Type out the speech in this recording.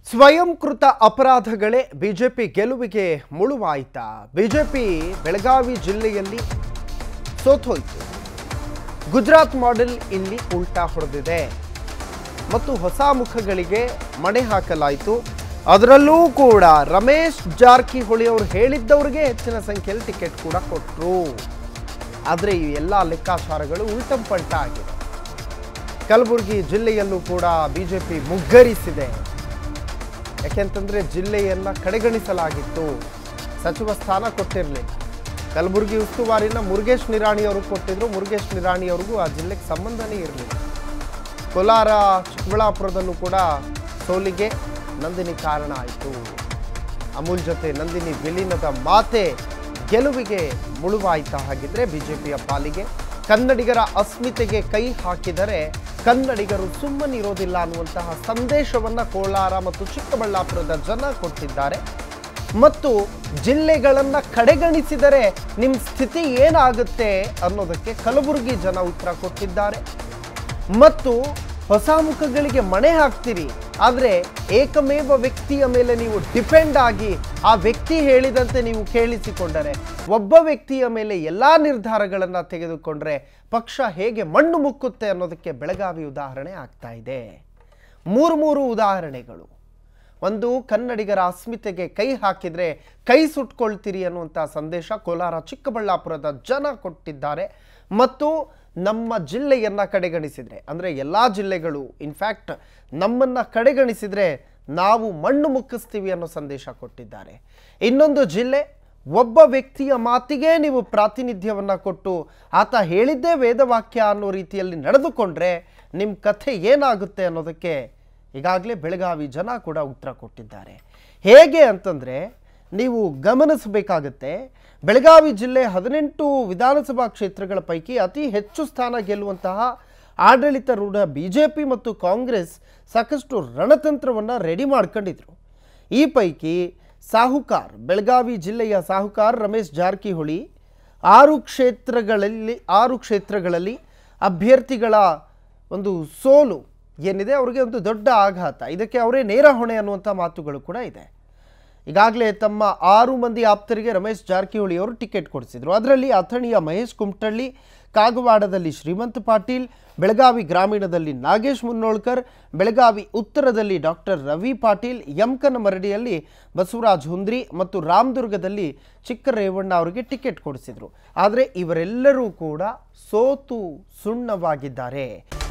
ಸ್ವಯಂಕೃತ ಅಪರಾಧಗಳೇ BJP ಗೆಲುವಿಗೆ ಮುಳುವಾಯಿತಾ BJP Belagavi ಜಿಲ್ಲೆಯಲ್ಲಿ ಸೋತೋಯ್ತು Gujarat model ಇಲ್ಲಿ ಉಲ್ಟಾ ಹೊಡೆದಿದೆ ಮತ್ತು ಹೊಸ ಮುಖಗಳಿಗೆ ಮಣೆ ಹಾಕಲಾಯಿತು ಅದರಲ್ಲೂ ಕೂಡ ರಮೇಶ್ ಜಾರಕಿಹೊಳಿ ಅವರು ಹೇಳಿದ್ದವ್ರಿಗೆ ಹೆಚ್ಚಿನ ಸಂಖ್ಯೆಯಲ್ಲಿ ಟಿಕೆಟ್ ಕೂಡ ಕೊಟ್ಟರು ಆದರೆ ಈ ಎಲ್ಲ ಲೆಕ್ಕಾಚಾರಗಳು ಉಲ್ಟಂ ಪಲ್ಟ ಆಗಿದೆ ಕಲಬುರಗಿ ಜಿಲ್ಲೆಯಲ್ಲೂ ಕೂಡ ಬಿಜೆಪಿ ಮುಗ್ಗರಿಸಿದೆ ಯಾಕೆಂತಂದ್ರೆ ಜಿಲ್ಲೆಯನ್ನ ಕಡೆಗಣಿಸಲಾಗಿತ್ತು ಸಚಿವ ಸ್ಥಾನ ಕೊಟ್ಟಿರಲಿಲ್ಲ ಕಲಬುರಗಿ ಉಸ್ತುವಾರಿನ ಮುರುಗೇಶ್ ನಿರಾಣಿ ಅವರು ಕೊಟ್ಟಿದ್ರು ಮುರುಗೇಶ್ ನಿರಾಣಿ ಅವ್ರಿಗೂ ಆ ಜಿಲ್ಲೆಗೆ ಸಂಬಂಧನೇ ಇರಲಿಲ್ಲ ಕೋಲಾರ ಚಿಕ್ಕಬಳ್ಳಾಪುರದಲ್ಲೂ ಕೂಡ ಸೋಲಿಗೆ ನಂದಿನಿ ಕಾರಣ ಆಯಿತು ಅಮೂಲ್ ಜೊತೆ ನಂದಿನಿ ವಿಲೀನದ ಮಾತೆ ಗೆಲುವಿಗೆ ಮುಳುವಾಯ್ತ ಹಾಗಿದ್ರೆ ಬಿಜೆಪಿಯ ಪಾಲಿಗೆ ಕನ್ನಡಿಗರ ಅಸ್ಮಿತೆಗೆ ಕೈ ಹಾಕಿದರೆ ಕನ್ನಡಿಗರು ಸುಮ್ಮನಿರೋದಿಲ್ಲ ಅನ್ನುವಂತಹ ಸಂದೇಶವನ್ನ ಕೋಲಾರ ಮತ್ತು ಚಿಕ್ಕಬಳ್ಳಾಪುರದ ಜನ ಕೊಟ್ಟಿದ್ದಾರೆ ಮತ್ತು ಜಿಲ್ಲೆಗಳನ್ನ ಕಡೆಗಣಿಸಿದರೆ ನಿಮ್ಮ ಸ್ಥಿತಿ ಏನಾಗುತ್ತೆ ಅನ್ನೋದಕ್ಕೆ ಕಲಬುರಗಿ ಜನ ಉತ್ತರ ಕೊಟ್ಟಿದ್ದಾರೆ ಮತ್ತು ಹೊಸ ಮುಖಗಳಿಗೆ ಮಣೆ ಹಾಕ್ತೀರಿ ಆದರೆ ಏಕಮೇವ ವ್ಯಕ್ತಿಯ ಮೇಲೆ ನೀವು ಡಿಪೆಂಡ್ ಆಗಿ ಆ ವ್ಯಕ್ತಿ ಹೇಳಿದಂತೆ ನೀವು ಕೇಳಿಸಿಕೊಂಡರೆ ಒಬ್ಬ ವ್ಯಕ್ತಿಯ ಮೇಲೆ ಎಲ್ಲ ನಿರ್ಧಾರಗಳನ್ನು ತೆಗೆದುಕೊಂಡ್ರೆ ಪಕ್ಷ ಹೇಗೆ ಮಣ್ಣು ಮುಕ್ಕುತ್ತೆ ಅನ್ನೋದಕ್ಕೆ ಬೆಳಗಾವಿ ಉದಾಹರಣೆ ಆಗ್ತಾ ಇದೆ ಮೂರು ಮೂರು ಉದಾಹರಣೆಗಳು ಒಂದು ಕನ್ನಡಿಗರ ಅಸ್ಮಿತೆಗೆ ಕೈ ಹಾಕಿದರೆ ಕೈ ಸುಟ್ಕೊಳ್ತೀರಿ ಅನ್ನುವಂಥ ಸಂದೇಶ ಕೋಲಾರ ಚಿಕ್ಕಬಳ್ಳಾಪುರದ ಜನ ಕೊಟ್ಟಿದ್ದಾರೆ ಮತ್ತು ನಮ್ಮ ಜಿಲ್ಲೆಯನ್ನು ಕಡೆಗಣಿಸಿದರೆ ಅಂದರೆ ಎಲ್ಲ ಜಿಲ್ಲೆಗಳು ಇನ್ಫ್ಯಾಕ್ಟ್ ನಮ್ಮನ್ನು ಕಡೆಗಣಿಸಿದರೆ ನಾವು ಮಣ್ಣು ಮುಕ್ಕಿಸ್ತೀವಿ ಅನ್ನೋ ಸಂದೇಶ ಕೊಟ್ಟಿದ್ದಾರೆ ಇನ್ನೊಂದು ಜಿಲ್ಲೆ ಒಬ್ಬ ವ್ಯಕ್ತಿಯ ಮಾತಿಗೆ ನೀವು ಪ್ರಾತಿನಿಧ್ಯವನ್ನು ಕೊಟ್ಟು ಆತ ಹೇಳಿದ್ದೇ ವೇದವಾಕ್ಯ ಅನ್ನೋ ರೀತಿಯಲ್ಲಿ ನಡೆದುಕೊಂಡ್ರೆ ನಿಮ್ಮ ಕಥೆ ಏನಾಗುತ್ತೆ ಅನ್ನೋದಕ್ಕೆ ಈಗಾಗಲೇ ಬೆಳಗಾವಿ ಜನ ಕೂಡ ಉತ್ತರ ಕೊಟ್ಟಿದ್ದಾರೆ ಹೇಗೆ ಅಂತಂದರೆ ನೀವು ಗಮನಿಸಬೇಕಾಗತ್ತೆ ಬೆಳಗಾವಿ ಜಿಲ್ಲೆ ಹದಿನೆಂಟು ವಿಧಾನಸಭಾ ಕ್ಷೇತ್ರಗಳ ಪೈಕಿ ಅತಿ ಹೆಚ್ಚು ಸ್ಥಾನ ಗೆಲ್ಲುವಂತಹ ಆಡಳಿತಾರೂಢ ಬಿ ಜೆ ಪಿ ಮತ್ತು ಕಾಂಗ್ರೆಸ್ ಸಾಕಷ್ಟು ರಣತಂತ್ರವನ್ನು ರೆಡಿ ಮಾಡ್ಕೊಂಡಿದ್ರು ಈ ಪೈಕಿ ಸಾಹುಕಾರ್ ಬೆಳಗಾವಿ ಜಿಲ್ಲೆಯ ಸಾಹುಕಾರ್ ರಮೇಶ್ ಜಾರಕಿಹೊಳಿ ಆರು ಕ್ಷೇತ್ರಗಳಲ್ಲಿ ಆರು ಕ್ಷೇತ್ರಗಳಲ್ಲಿ ಅಭ್ಯರ್ಥಿಗಳ ಒಂದು ಸೋಲು ಏನಿದೆ ಅವರಿಗೆ ಒಂದು ದೊಡ್ಡ ಆಘಾತ ಇದಕ್ಕೆ ಅವರೇ ನೇರ ಹೊಣೆ ಅನ್ನುವಂಥ ಮಾತುಗಳು ಕೂಡ ಇದೆ ಈಗಾಗಲೇ ತಮ್ಮ ಆರು ಮಂದಿ ಆಪ್ತರಿಗೆ ರಮೇಶ್ ಜಾರಕಿಹೊಳಿ ಅವರು ಟಿಕೆಟ್ ಕೊಡಿಸಿದ್ರು ಅದರಲ್ಲಿ ಅಥಣಿಯ ಮಹೇಶ್ ಕುಮಟಳ್ಳಿ ಕಾಗವಾಡದಲ್ಲಿ ಶ್ರೀಮಂತ್ ಪಾಟೀಲ್ ಬೆಳಗಾವಿ ಗ್ರಾಮೀಣದಲ್ಲಿ ನಾಗೇಶ್ ಮುನ್ನೋಳ್ಕರ್ ಬೆಳಗಾವಿ ಉತ್ತರದಲ್ಲಿ ಡಾಕ್ಟರ್ ರವಿ ಪಾಟೀಲ್ ಯಮಕನಮರಡಿಯಲ್ಲಿ ಬಸವರಾಜ್ ಹುಂದ್ರಿ ಮತ್ತು ರಾಮದುರ್ಗದಲ್ಲಿ ಚಿಕ್ಕರೇವಣ್ಣ ಅವರಿಗೆ ಟಿಕೆಟ್ ಕೊಡಿಸಿದ್ರು ಆದರೆ ಇವರೆಲ್ಲರೂ ಕೂಡ ಸೋತು ಸುಣ್ಣವಾಗಿದ್ದಾರೆ